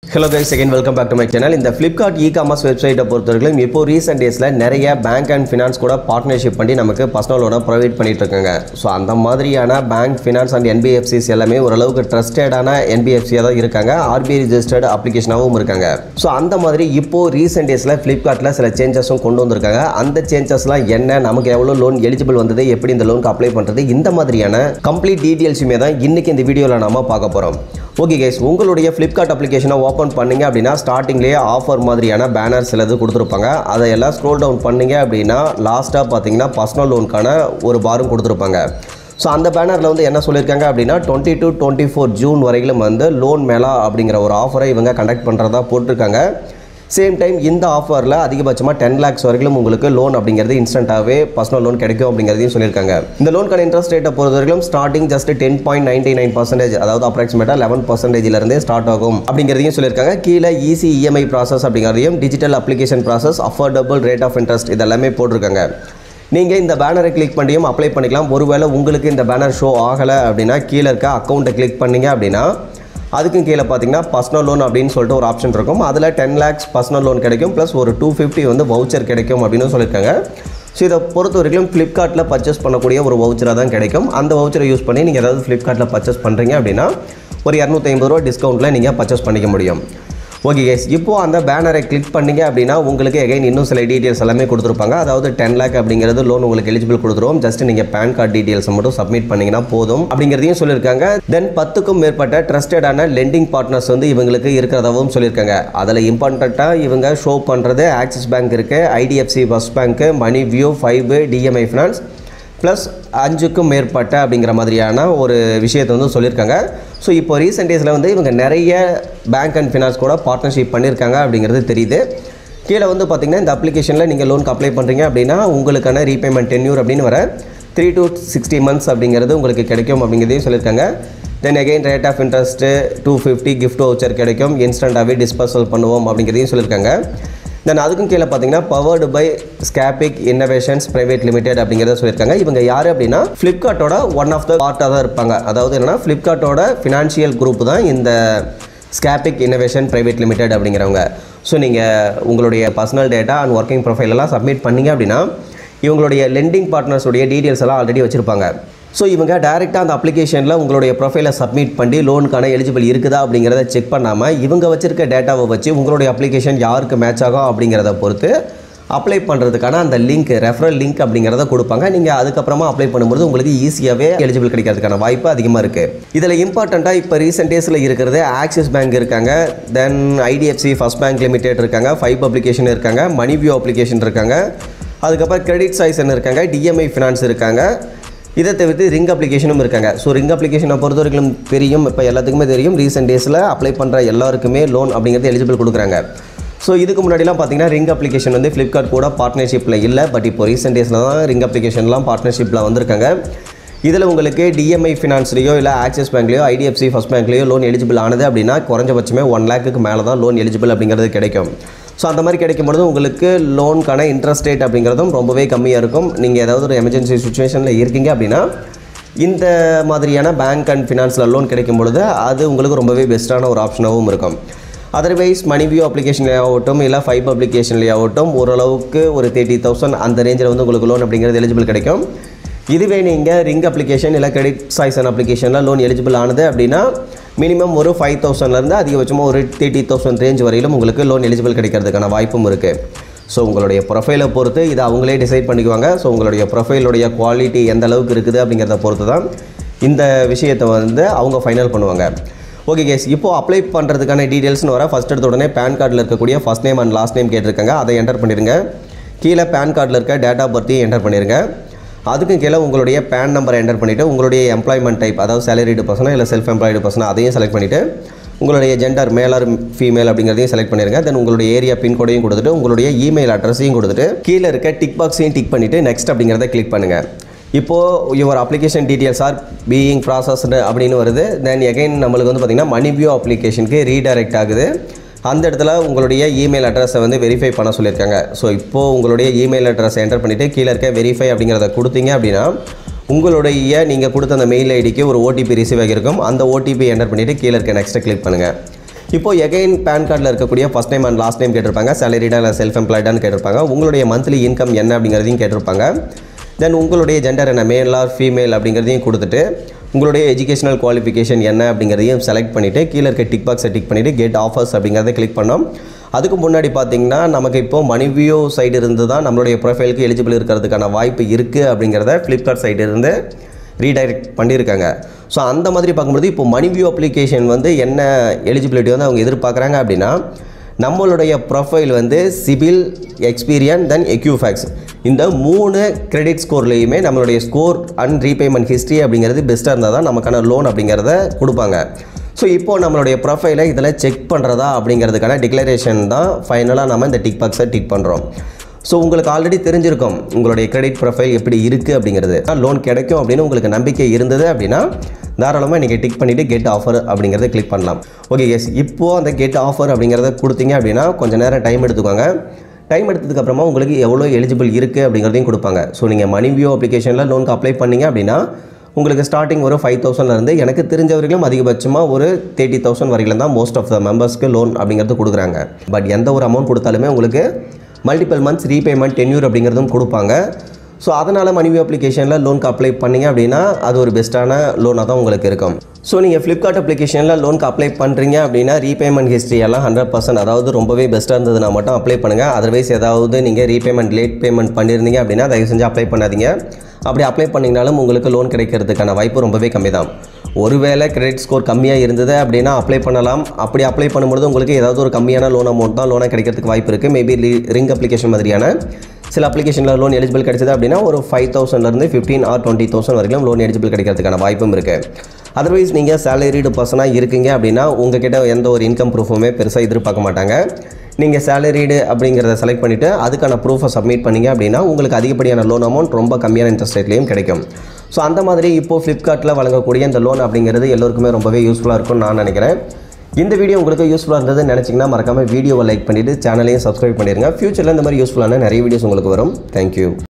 hello guys second welcome back to my channel இந்த Flipkart e commerce வெப்சைட்டை பொறுத்தவரைக்கும் இப்போ ரீசெண்ட் டேஸில் நிறைய பேங்க் அண்ட் ஃபினான்ஸ் கூட பார்ட்னர்ஷிப் பண்ணி நமக்கு பர்சனல் லோனை ப்ரொவைட் பண்ணிட்டு இருக்காங்க ஸோ அந்த மாதிரியான பேங்க் ஃபினான்ஸ் அண்ட் என்பிஎஃப்சிஸ் எல்லாமே ஓரளவுக்கு ட்ரஸ்டடான என்பிஎஃப்சியாக தான் இருக்காங்க ஆர்பிஐ ரிஜிஸ்டர்டு அப்ளிகேஷனாகவும் இருக்காங்க ஸோ அந்த மாதிரி இப்போ ரீசெண்ட் டேஸில் ஃப்ளிப்கார்ட்டில் சில சேஞ்சஸும் கொண்டு வந்திருக்காங்க அந்த சேஞ்சஸ்லாம் என்ன நமக்கு எவ்வளோ லோன் எலிஜிபிள் வந்தது எப்படி இந்த லோனுக்கு அப்ளை பண்ணுறது இந்த மாதிரியான கம்ப்ளீட் டீட்டெயில்ஸுமே தான் இன்னைக்கு இந்த வீடியோவில் நாம பார்க்க போகிறோம் ஓகே கைஸ் உங்களுடைய ஃப்ளிப்கார்ட் அப்ளிகேஷனை ஓப்பன் பண்ணீங்க அப்படின்னா ஸ்டார்டிங்லேயே ஆஃபர் மாதிரியான பேனர் சிலது கொடுத்துருப்பாங்க அதையெல்லாம் ஸ்க்ரோல் டவுன் பண்ணீங்க அப்படின்னா லாஸ்ட்டாக பார்த்தீங்கன்னா பர்சனல் லோனுக்கான ஒரு பாரும் கொடுத்துருப்பாங்க ஸோ அந்த பேனரில் வந்து என்ன சொல்லியிருக்காங்க அப்படின்னா twenty to twenty four June வரையிலும் வந்து லோன் மேலா அப்படிங்கிற ஒரு ஆஃபரை இவங்க கண்டக்ட் பண்ணுறதா போட்டிருக்காங்க சேம் டைம் இந்த ஆஃபரில் அதிகபட்சமாக டென் லேக்ஸ் வரைக்கும் உங்களுக்கு லோன் அப்படிங்கிறது இன்ஸ்டண்ட்டாகவே பர்சனல் லோன் கிடைக்கும் அப்படிங்கிறதையும் சொல்லியிருக்காங்க இந்த லோனுக்கான இன்ட்ரெஸ்ட் ரேட்டை பொறுத்த வரைக்கும் starting just ten point ninety nine percentage அதாவது அப்ராக்சிமேட்டாக லெவன் பர்சன்டேஜ்லேருந்தே ஸ்டார்ட் ஆகும் அப்படிங்கிறதையும் சொல்லியிருக்காங்க கீழே ஈஸி இஎம்ஐ ப்ராசஸ் அப்படிங்கிறதையும் digital application process affordable rate of interest இதெல்லாமே போட்டிருக்காங்க நீங்கள் இந்த பேனரை கிளிக் பண்ணியும் அப்ளை பண்ணிக்கலாம் ஒருவேளை உங்களுக்கு இந்த பேனர் ஷோ ஆகலை அப்படின்னா கீழே இருக்க அக்கௌண்ட்டை கிளிக் பண்ணீங்க அப்படின்னா அதுக்கும் கீழே பார்த்தீங்கன்னா பர்சனல் லோன் அப்படின்னு சொல்லிட்டு ஒரு ஆப்ஷன் இருக்கும் அதில் டென் லேக்ஸ் பர்சனல் லோன் கிடைக்கும் ப்ளஸ் ஒரு டூ ஃபிஃப்டி வந்து வவுச்சர் கிடைக்கும் அப்படின்னு சொல்லியிருக்காங்க ஸோ இதை பொறுத்த வரைக்கும் ஃப்ளிப்கார்ட்டில் பர்ச்சேஸ் பண்ணக்கூடிய ஒரு வவுச்சராக தான் கிடைக்கும் அந்த வவுச்சரை யூஸ் பண்ணி நீங்கள் ஏதாவது ஃப்ளிப்கார்ட்டில் பர்ச்சேஸ் பண்ணுறீங்க அப்படின்னா ஒரு இரநூத்தி ஐம்பது ரூபா டிஸ்கவுண்ட்டில் நீங்கள் பர்ச்சேஸ் பண்ணிக்க முடியும் ஓகே கேஸ் இப்போது அந்த பேனரை கிளிக் பண்ணீங்க அப்படின்னா உங்களுக்கு எகைன் இன்னும் சில டீட்டெயில்ஸ் எல்லாமே கொடுத்துருப்பாங்க அதாவது டென் லேக் அப்படிங்கிறது லோன் உங்களுக்கு எலிஜிபிள் கொடுத்துருவோம் ஜஸ்ட் நீங்கள் பேன் கார்டு டீட்டெயில்ஸ் மட்டும் சப்மிட் பண்ணீங்கன்னா போதும் அப்படிங்கிறதையும் சொல்லியிருக்காங்க தென் பத்துக்கும் மேற்பட்ட ட்ரஸ்டடான லெண்டிங் பார்ட்னர்ஸ் வந்து இவங்களுக்கு இருக்கிறதாவும் சொல்லியிருக்காங்க அதில் இம்பார்ட்டண்ட்டாக இவங்க ஷோ பண்ணுறது ஆக்சிஸ் பேங்க் இருக்குது IDFC First Bank Money View five DMI finance plus அஞ்சுக்கும் மேற்பட்ட அப்படிங்கிற மாதிரியான ஒரு விஷயத்தை வந்து சொல்லியிருக்காங்க ஸோ இப்போ ரீசெண்ட் டேஸில் வந்து இவங்க நிறைய பேங்க் அண்ட் ஃபினான்ஸ் கூட பார்ட்னர்ஷிப் பண்ணியிருக்காங்க அப்படிங்கிறது தெரியுது கீழே வந்து பார்த்திங்கன்னா இந்த அப்ளிகேஷனில் நீங்கள் லோனுக்கு அப்ளை பண்ணுறீங்க அப்படின்னா உங்களுக்கான ரீபேமெண்ட் டென்யூர் அப்படின்னு வர த்ரீ டு சிக்ஸ்டி மந்த்ஸ் அப்படிங்கிறது உங்களுக்கு கிடைக்கும் அப்படிங்கிறதையும் சொல்லியிருக்காங்க then again rate of interest two fifty gift voucher கிடைக்கும் இன்ஸ்டண்ட்டாகவே டிஸ்பர்சல் பண்ணுவோம் அப்படிங்கிறதையும் சொல்லியிருக்காங்க தென் அதுக்கும் கீழே பார்த்தீங்கன்னா powered by Scapic Innovations private limited அப்படிங்கிறத சொல்லியிருக்காங்க இவங்க யார் அப்படின்னா ஃப்ளிப்கார்ட்டோட ஒன் ஆஃப் த பார்ட்டாக தான் இருப்பாங்க அதாவது என்னன்னா ஃப்ளிப்கார்ட்டோட ஃபினான்ஷியல் குரூப் தான் இந்த ஸ்கேபிக் இன்னோவேஷன் பிரைவேட் லிமிடெட் அப்படிங்கிறவங்க ஸோ நீங்கள் உங்களுடைய personal data and working profile எல்லாம் சப்மிட் பண்ணீங்க அப்படின்னா இவங்களுடைய லெண்டிங் பார்ட்னர்ஸுடைய டீட்டெயில்ஸ் எல்லாம் ஆல்ரெடி வச்சுருப்பாங்க ஸோ இவங்க டேரெக்டாக அந்த அப்ளிகேஷனில் உங்களுடைய ப்ரொஃபைலை சப்மிட் பண்ணி லோனுக்கான எலிஜிபிள் இருக்குதா அப்படிங்கிறத செக் பண்ணாமல் இவங்க வச்சிருக்க டேட்டாவை வச்சு உங்களுடைய அப்ளிகேஷன் யாருக்கு மேட்ச் ஆகும் அப்படிங்கிறத பொறுத்து அப்ளை பண்ணுறதுக்கான அந்த லிங்க் ரெஃபரல் லிங்க் அப்படிங்கிறத கொடுப்பாங்க நீங்கள் அதுக்கப்புறமா அப்ளை பண்ணும்போது உங்களுக்கு ஈஸியாகவே எலிஜிபிள் கிடைக்கிறதுக்கான வாய்ப்பு அதிகமாக இருக்குது இதில் இம்பார்ட்டண்ட்டாக இப்போ ரீசெண்ட் டேஸில் இருக்கிறது ஆக்சிஸ் பேங்க் இருக்காங்க then IDFC First Bank limited இருக்காங்க ஃபைவ் அப்ளிகேஷன் இருக்காங்க மணி வியூ அப்ளிகேஷன் இருக்காங்க அதுக்கப்புறம் கிரெடிட் சாய்சன் இருக்காங்க டிஎம்ஐ ஃபினான்ஸ் இருக்காங்க இதை தவிர்த்து ரிங் அப்ளிகேஷனும் இருக்காங்க ஸோ ரிங் அப்ளிகேஷனை பொறுத்த வரைக்கும் தெரியும் இப்போ எல்லாத்துக்குமே தெரியும் ரீசெண்ட் டேஸில் அப்ளை பண்ணுற எல்லாருக்குமே லோன் அப்படிங்கிறது எலிஜிபிள் கொடுக்குறாங்க ஸோ இதுக்கு முன்னாடிலாம் பார்த்தீங்கன்னா ரிங் அப்ளிகேஷன் வந்து ஃப்ளிப்கார்ட் கூட பார்ட்னர்ஷிப்பில் இல்லை பட் இப்போ ரீசெண்ட் டேஸில் தான் ரிங் அப்ளிகேஷன்லாம் பார்ட்னர்ஷிப்பில் வந்திருக்காங்க இதில் உங்களுக்கு டிஎம்ஐ ஃபினான்ஸ்லையோ இல்லை ஆக்சிஸ் பேங்க்லையோ ஐடிஎஃப்சி ஃபஸ்ட் பேங்க்லையோ லோன் எலிஜிபிள் ஆனது அப்படின்னா குறைஞ்சபட்சமே ஒன் லேக்குக்கு மேலே தான் லோன் எலிஜிபிள் அப்படிங்கிறது கிடைக்கும் ஸோ அந்த மாதிரி கிடைக்கும் பொழுது உங்களுக்கு லோனுக்கான இன்ட்ரெஸ்ட் ரேட் அப்படிங்கிறதும் ரொம்பவே கம்மியாக இருக்கும் நீங்கள் ஏதாவது ஒரு எமர்ஜென்சி சுச்சுவேஷனில் இருக்கீங்க அப்படின்னா இந்த மாதிரியான பேங்க் அண்ட் ஃபினான்ஸில் லோன் கிடைக்கும் பொழுது அது உங்களுக்கு ரொம்பவே பெஸ்ட்டான ஒரு ஆப்ஷனாகவும் இருக்கும் அதர்வைஸ் மணி வியூ அப்ளிகேஷன்லேயே ஆகட்டும் இல்லை ஃபைவ் அப்ளிகேஷன்லேயே ஆகட்டும் ஓரளவுக்கு ஒரு தேர்ட்டி தௌசண்ட் அந்த ரேஞ்சில் வந்து உங்களுக்கு லோன் அப்படிங்கிறது எலிஜிபிள் கிடைக்கும் இதுவே நீங்கள் ரிங் அப்ளிகேஷன் இல்லை கிரெடிட் சாய்சன் அப்ளிகேஷனில் லோன் எலிஜிபிள் ஆனது அப்படின்னா மினிமம் ஒரு ஃபைவ் தௌசண்ட்லேருந்து அதிகபட்சமாக ஒரு தேர்ட்டி தௌசண்ட் ரேஞ்ச் வரையிலும் உங்களுக்கு லோன் எலிஜிபிள் கிடைக்கிறதுக்கான வாய்ப்பும் இருக்குது ஸோ உங்களுடைய ப்ரொஃபைலை பொறுத்து இதை அவங்களே டிசைட் பண்ணிக்குவாங்க ஸோ உங்களுடைய ப்ரொஃபைலுடைய குவாலிட்டி எந்த அளவுக்கு இருக்குது அப்படிங்கிறத பொறுத்து தான் இந்த விஷயத்தை வந்து அவங்க ஃபைனல் பண்ணுவாங்க ஓகே கேஸ் இப்போ அப்ளை பண்ணுறதுக்கான டீட்டெயில்ஸ்னு வர ஃபஸ்ட் எடுத்த உடனே பேன் கார்டில் இருக்கக்கூடிய first name and last name கேட்டிருக்காங்க அதை என்டர் பண்ணிடுங்க கீழே பேன் கார்டில் இருக்க டேட் ஆஃப் பர்த்தையும் என்டர் பண்ணிடுங்க அதுக்கு கீழே உங்களுடைய பேன் நம்பரை என்டர் பண்ணிவிட்டு உங்களுடைய எம்ப்ளாய்மெண்ட் டைப் அதாவது சேலரிடு பர்சனா இல்லை செல்ஃப் எம்ப்ளாய்டு பர்சனா அதையும் செலக்ட் பண்ணிவிட்டு உங்களுடைய ஜெண்டர் மேல் ஆர் ஃபீமேல் அப்படிங்கிறதையும் செலக்ட் பண்ணிடுங்க தென் உங்களுடைய ஏரியா பின்கோடையும் கொடுத்துட்டு உங்களுடைய இமெயில் அட்ரஸையும் கொடுத்துட்டு கீழே இருக்க டிக் பாக்ஸையும் டிக் பண்ணிவிட்டு நெக்ஸ்ட் அப்படிங்கிறத கிளிக் பண்ணுங்கள் இப்போது your application details are being processed அப்படின்னு வருது தென் எகைன் நம்மளுக்கு வந்து பார்த்திங்கன்னா மணி வியூ அப்ளிகேஷனுக்கு ரீடைரக்ட் ஆகுது அந்த இடத்துல உங்களுடைய இமெயில் அட்ரஸை வந்து வெரிஃபை பண்ண சொல்லியிருக்காங்க ஸோ இப்போது உங்களுடைய இமெயில் அட்ரஸை என்டர் பண்ணிவிட்டு கீழே இருக்க வெரிஃபை அப்படிங்கிறத கொடுத்தீங்க அப்படின்னா உங்களுடைய நீங்கள் கொடுத்த அந்த மெயில் ஐடிக்கு ஒரு ஓடிபி ரிசீவ் ஆகியிருக்கும் அந்த ஓடிபி என்டர் பண்ணிவிட்டு கீழே இருக்க நெக்ஸ்ட்டை கிளிக் பண்ணுங்கள் இப்போ எகைன் பேன் கார்டில் இருக்கக்கூடிய first time and last time கேட்டிருப்பாங்க சேலரிடா இல்லை செல்ஃப் எம்ப்ளாய்டான்னு கேட்டிருப்பாங்க உங்களுடைய மந்த்லி இன்கம் என்ன அப்படிங்கிறதையும் கேட்டிருப்பாங்க தென் உங்களுடைய ஜெண்டர் என்ன மேல் ஆர் ஃபீமேல் அப்படிங்கிறதையும் கொடுத்துட்டு உங்களுடைய எஜுகேஷனல் குவாலிஃபிகேஷன் என்ன அப்படிங்கிறதையும் செலக்ட் பண்ணிவிட்டு கீழே இருக்க டிக் பாக்ஸை டிக் பண்ணிவிட்டு கெட் ஆஃபர்ஸ் அப்படிங்கிறத கிளிக் பண்ணோம் அதுக்கு முன்னாடி பார்த்தீங்கன்னா நமக்கு இப்போ மணிவியோ சைடு இருந்து தான் நம்மளுடைய ப்ரொஃபைலுக்கு எலிஜிபிள் இருக்கிறதுக்கான வாய்ப்பு இருக்குது அப்படிங்கிறத ஃப்ளிப்கார்ட் சைடு இருந்து ரீடைரக்ட் பண்ணியிருக்காங்க ஸோ அந்த மாதிரி பார்க்கும்போது இப்போ மணிவியூ அப்ளிகேஷன் வந்து என்ன எலிஜிபிலிட்டி வந்து அவங்க எதிர்பார்க்குறாங்க அப்படின்னா நம்மளுடைய ப்ரொஃபைல் வந்து சிபில் எக்ஸ்பீரியன் தென் எக்யூஃபேக்ஸ் இந்த மூணு கிரெடிட் ஸ்கோர்லேயுமே நம்மளுடைய ஸ்கோர் அண்ட் ரீபேமெண்ட் ஹிஸ்ட்ரி அப்படிங்கிறது பெஸ்ட்டாக இருந்தால் தான் நமக்கான லோன் அப்படிங்கிறத கொடுப்பாங்க ஸோ இப்போது நம்மளுடைய ப்ரொஃபைலை இதில் செக் பண்ணுறதா அப்படிங்கிறதுக்கான டிக்ளரேஷன் தான் ஃபைனலாக நம்ம இந்த டிக் பாக்ஸை டிக் பண்ணுறோம் ஸோ உங்களுக்கு ஆல்ரெடி தெரிஞ்சிருக்கும் உங்களுடைய கிரெடிட் ப்ரொஃபைல் எப்படி இருக்குது அப்படிங்கிறது லோன் கிடைக்கும் அப்படின்னு உங்களுக்கு நம்பிக்கை இருந்தது அப்படின்னா தாராளமாக நீங்கள் டிக் பண்ணிவிட்டு கெட் ஆஃபர் அப்படிங்கிறத கிளிக் பண்ணலாம் ஓகே எஸ் இப்போது அந்த கெட் ஆஃபர் அப்படிங்கிறத கொடுத்தீங்க அப்படின்னா கொஞ்சம் நேரம் டைம் எடுத்துக்கோங்க டைம் எடுத்ததுக்கப்புறமா உங்களுக்கு எவ்வளோ எலிஜிபிள் இருக்குது அப்படிங்கிறதையும் கொடுப்பாங்க ஸோ நீங்கள் மணி வியூ அப்ளிகேஷனில் லோனுக்கு அப்ளை பண்ணீங்க அப்படின்னா உங்களுக்கு ஸ்டார்டிங் ஒரு ஃபைவ் தௌசண்ட்லேருந்து எனக்கு தெரிஞ்சவர்களும் அதிகபட்சமாக ஒரு தேர்ட்டி தௌசண்ட் வரைக்கும் தான் மோஸ்ட் ஆஃப் த மெம்பர்ஸ்க்கு லோன் அப்படிங்கிறது கொடுக்குறாங்க பட் எந்த ஒரு அமௌண்ட் கொடுத்தாலுமே உங்களுக்கு மல்டிபிள் மந்த்ஸ் ரீபேமெண்ட் டென்யூர் அப்படிங்கிறதும் கொடுப்பாங்க ஸோ அதனால் மணிவியூ அப்ளிகேஷனில் லோனுக்கு அப்ளை பண்ணீங்க அப்படின்னா அது ஒரு பெஸ்ட்டான லோனாக தான் உங்களுக்கு இருக்கும் ஸோ நீங்கள் ஃப்ளிப்கார்ட் அப்ளிகேஷனில் லோனுக்கு அப்ளை பண்ணுறீங்க அப்படின்னா ரீபேமெண்ட் ஹிஸ்ட்ரி எல்லாம் ஹண்ட்ரட் பர்சன்ட் அதாவது ரொம்பவே பெஸ்ட்டாக இருந்ததுன்னா மட்டும் அப்ளை பண்ணுங்கள் அதர்வைஸ் ஏதாவது நீங்கள் ரீபேமெண்ட் லேட் பேமெண்ட் பண்ணியிருந்தீங்க அப்படின்னா தயவு செஞ்சு அப்ளை பண்ணாதீங்க அப்படி அப்ளை பண்ணிங்கனாலும் உங்களுக்கு லோன் கிடைக்கிறதுக்கான வாய்ப்பு ரொம்பவே கம்மி தான் ஒருவேளை கிரெடிட் ஸ்கோர் கம்மியாக இருந்தது அப்படின்னா அப்ளை பண்ணலாம் அப்படி அப்ளை பண்ணும்போது உங்களுக்கு ஏதாவது ஒரு கம்மியான லோன் அமௌண்ட் தான் லோனாக கிடைக்கிறதுக்கு வாய்ப்பு இருக்குது மேபி ரிங் அப்ளிகேஷன் மாதிரியான சில அப்ளிகேஷனில் லோன் எலிஜிபிள் கிடைச்சது அப்படின்னா ஒரு ஃபைவ் தௌசண்ட்லேருந்து ஃபிஃப்டீன் ஆர் டுவெண்ட்டி தௌசண்ட் வரைக்கும் லோன் எலிஜிபிள் கிடைக்கிறதுக்கான வாய்ப்பும் இருக்குது அதர்வைஸ் நீங்கள் சேலரிடு பர்சனாக இருக்கீங்க அப்படின்னா உங்ககிட்ட எந்த ஒரு இன்கம் ப்ரூஃபுமே பெருசாக எதிர்பார்க்க மாட்டாங்க நீங்கள் சேலரிடு அப்படிங்கிறத செலக்ட் பண்ணிவிட்டு அதுக்கான ப்ரூஃபை சப்மிட் பண்ணீங்க அப்படின்னா உங்களுக்கு அதிகப்படியான லோன் அமௌண்ட் ரொம்ப கம்மியான இன்ட்ரெஸ்ட் ரேட்லேயும் கிடைக்கும் ஸோ அந்த மாதிரி இப்போது ஃப்ளிப்கார்ட்டில் வழங்கக்கூடிய இந்த லோன் அப்படிங்கிறது எல்லோருக்குமே ரொம்பவே யூஸ்ஃபுல்லாக இருக்கும்னு நான் நினைக்கிறேன் இந்த வீடியோ உங்களுக்கு யூஸ்ஃபுல்லாக இருந்தது நினச்சிங்கன்னா மறக்காமல் வீடியோவை லைக் பண்ணிவிட்டு சேனலையும் சப்ஸ்கிரைப் பண்ணிடுங்க ஃபியூச்சரில் இந்த மாதிரி யூஸ்ஃபுல்லான நிறைய வீடியோஸ் உங்களுக்கு வரும் தேங்க்யூ